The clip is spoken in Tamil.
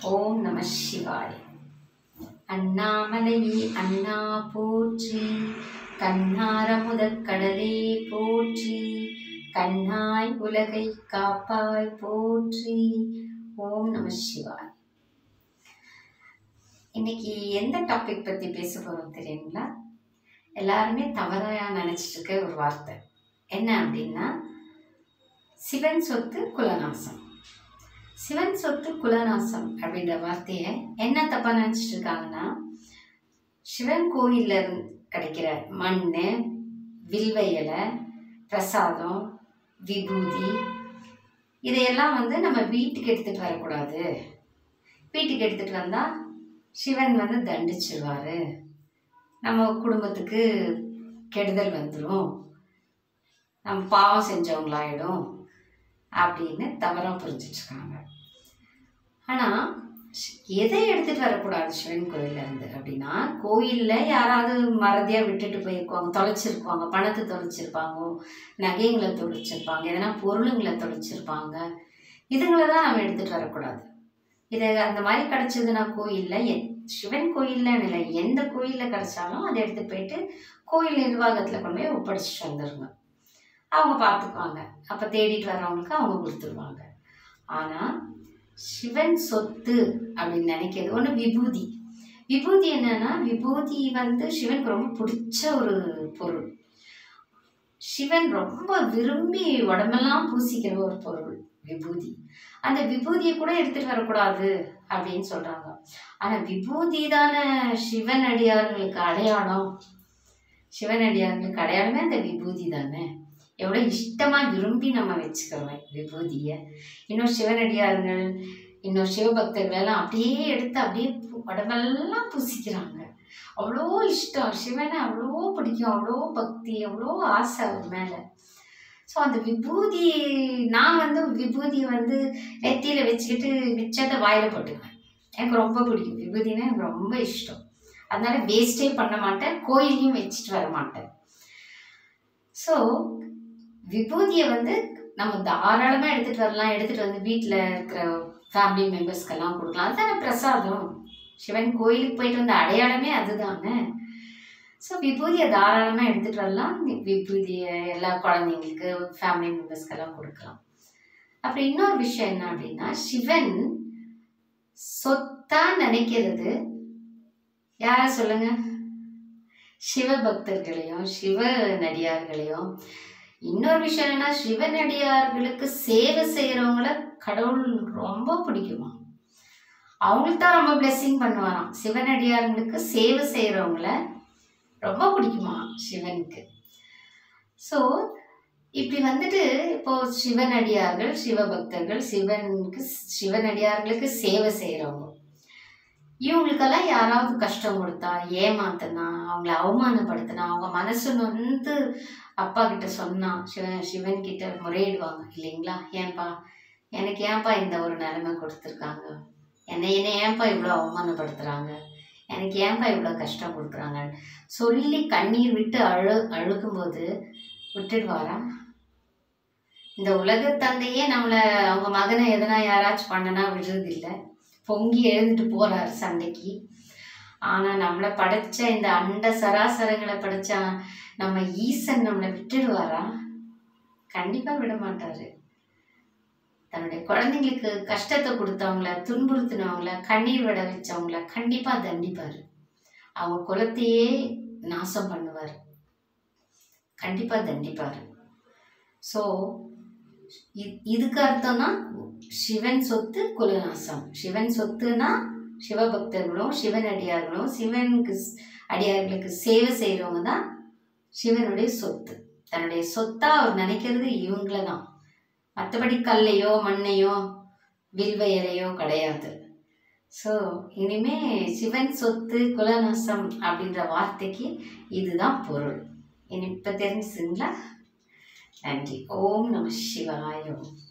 ஓம் நம சிவாய அண்ணாமலையே அண்ணா போற்றி கண்ணார முதற்கடலே போற்றி கண்ணாய் உலகை காப்பாய் போற்றி ஓம் நம சிவாய் இன்னைக்கு எந்த டாபிக் பற்றி பேச போகிறோம் தெரியுங்களா எல்லாருமே தவறாக நினச்சிட்டு இருக்க ஒரு வார்த்தை என்ன அப்படின்னா சிவன் சொத்து குலநாசம் சிவன் சொத்து குலநாசம் அப்படின்ற வார்த்தையை என்ன தப்பா நினச்சிட்டு இருக்காங்கன்னா சிவன் கோயில்ல இருந்து கிடைக்கிற மண் வில்வ இலை பிரசாதம் விபூதி இதையெல்லாம் வந்து நம்ம வீட்டுக்கு எடுத்துகிட்டு வரக்கூடாது வீட்டுக்கு எடுத்துகிட்டு வந்தால் சிவன் வந்து தண்டிச்சிருவாரு நம்ம குடும்பத்துக்கு கெடுதல் வந்துடும் நம்ம பாவம் செஞ்சவங்களாயிடும் அப்படின்னு தவறாக புரிஞ்சிட்ருக்காங்க ஆனால் எதை எடுத்துகிட்டு வரக்கூடாது சிவன் கோயிலேருந்து அப்படின்னா கோயிலில் யாராவது மறதியாக விட்டுட்டு போயிருக்குவாங்க தொலைச்சிருப்பாங்க பணத்தை தொலைச்சிருப்பாங்க நகைங்களை தொலைச்சிருப்பாங்க எதனா பொருளுங்களை தொலைச்சிருப்பாங்க இதுங்களை தான் நம்ம எடுத்துகிட்டு வரக்கூடாது இதை அந்த மாதிரி கிடச்சதுன்னா கோயிலில் எ சிவன் கோயிலில் இல்லை எந்த கோயிலில் கிடச்சாலும் அதை எடுத்துகிட்டு போயிட்டு கோயில் நிர்வாகத்தில் கொண்டு போய் ஒப்படைச்சிட்டு வந்துடுங்க அவங்க பார்த்துக்குவாங்க அப்போ தேடிட்டு வர்றவங்களுக்கு அவங்க கொடுத்துருவாங்க ஆனால் சிவன் சொத்து அப்படின்னு நினைக்கிறது ஒன்று விபூதி விபூதி என்னன்னா விபூதி வந்து சிவனுக்கு ரொம்ப பிடிச்ச ஒரு பொருள் சிவன் ரொம்ப விரும்பி உடம்பெல்லாம் பூசிக்கிற ஒரு பொருள் விபூதி அந்த விபூதியை கூட எடுத்துட்டு வரக்கூடாது அப்படின்னு சொல்றாங்க ஆனா விபூதி தானே சிவன் அடியார்களுக்கு அடையாளம் சிவன் அடியார்களுக்கு அடையாளமே அந்த விபூதி தானே எவ்வளோ இஷ்டமாக விரும்பி நம்ம வச்சுக்கிறோம் விபூதியை இன்னும் சிவனடியார்கள் இன்னும் சிவபக்தர்கள் எல்லாம் அப்படியே எடுத்து அப்படியே பூ- உடம்பெல்லாம் பூசிக்கிறாங்க அவ்வளோ இஷ்டம் சிவனை அவ்வளோ பிடிக்கும் அவ்வளோ பக்தி அவ்வளோ ஆசை அவர் மேலே ஸோ அந்த விபூதி நான் வந்து விபூதியை வந்து நெத்தியில் வச்சுக்கிட்டு மிச்சத்தை வாயில் போட்டுக்குவேன் எனக்கு ரொம்ப பிடிக்கும் விபூதினா எனக்கு ரொம்ப இஷ்டம் அதனால வேஸ்டே பண்ண மாட்டேன் கோயிலையும் வச்சுட்டு வர மாட்டேன் ஸோ விபூதியை வந்து நம்ம தாராளமாக எடுத்துகிட்டு வரலாம் எடுத்துகிட்டு வந்து வீட்டில் இருக்கிற ஃபேமிலி மெம்பர்ஸ்க்கெல்லாம் கொடுக்கலாம் அதுதானே பிரசாதம் சிவன் கோயிலுக்கு போயிட்டு வந்த அடையாளமே அதுதானே ஸோ விபூதியை தாராளமாக எடுத்துகிட்டு வரலாம் வி- விபூதியை எல்லா குழந்தைங்களுக்கு ஃபேமிலி மெம்பர்ஸ்க்கெல்லாம் கொடுக்கலாம் அப்புறம் இன்னொரு விஷயம் என்ன அப்படின்னா சிவன் சொத்தா நினைக்கிறது யார சொல்லுங்க சிவபக்தர்களையும் சிவ நடிகார்களையும் இன்னொரு விஷயம் என்னன்னா சிவனடியார்களுக்கு சேவை செய்கிறவங்கள கடவுள் ரொம்ப பிடிக்குமா அவங்களுக்கு தான் ரொம்ப பிளெஸ்ஸிங் பண்ணுவாராம் சிவனடியார்களுக்கு சேவை செய்கிறவங்கள ரொம்ப பிடிக்குமா சிவனுக்கு ஸோ இப்படி வந்துட்டு இப்போ சிவனடியார்கள் சிவபக்தர்கள் சிவனுக்கு சிவனடியார்களுக்கு சேவை செய்கிறவங்க இவங்களுக்கெல்லாம் யாராவது கஷ்டம் கொடுத்தா ஏமாத்தினா அவங்கள அவமானப்படுத்தினா அவங்க மனசு நொந்து அப்பா கிட்ட சொன்னா சிவன் சிவன் கிட்ட முறையிடுவாங்க இல்லைங்களா ஏன்பா எனக்கு ஏன்பா இந்த ஒரு நிலைமை கொடுத்துருக்காங்க என்னை என்னை ஏன்பா இவ்வளோ அவமானப்படுத்துகிறாங்க எனக்கு ஏன்பா இவ்வளோ கஷ்டம் கொடுக்குறாங்க சொல்லி கண்ணீர் விட்டு அழு அழுகும்போது விட்டுடுவாரா இந்த உலக தந்தையே நம்மளை அவங்க மகனை எதனா யாராச்சும் பண்ணனா விடுறதில்லை பொங்கி எழுந்துட்டு போறாரு சண்டைக்கு ஆனா நம்மளை படைச்ச இந்த அண்ட சராசரங்களை படைச்ச நம்ம ஈசன் நம்மளை விட்டுடுவாரா கண்டிப்பா விட மாட்டாரு தன்னுடைய குழந்தைங்களுக்கு கஷ்டத்தை கொடுத்தவங்கள துன்புறுத்தினவங்கள கண்ணீர் விட வச்சவங்கள கண்டிப்பா தண்டிப்பாரு அவங்க குலத்தையே நாசம் பண்ணுவார் கண்டிப்பா தண்டிப்பாரு ஸோ இதுக்கு அர்த்தம்னா சிவன் சொத்து குலநாசம் சிவன் சொத்துனா சிவபக்தர்களும் சிவன் அடியார்களும் சிவனுக்கு ஸ்- அடியார்களுக்கு சேவை செய்கிறவங்க தான் சிவனுடைய சொத்து தன்னுடைய சொத்தா அவர் நினைக்கிறது இவங்கள தான் மற்றபடி கல்லையோ மண்ணையோ வில்வ இலையோ கிடையாது ஸோ இனிமே சிவன் சொத்து குலநாசம் அப்படின்ற வார்த்தைக்கு இதுதான் பொருள் இனி இப்போ தெரிஞ்சுங்களா நன்றி ஓம் நம சிவாய ஓம்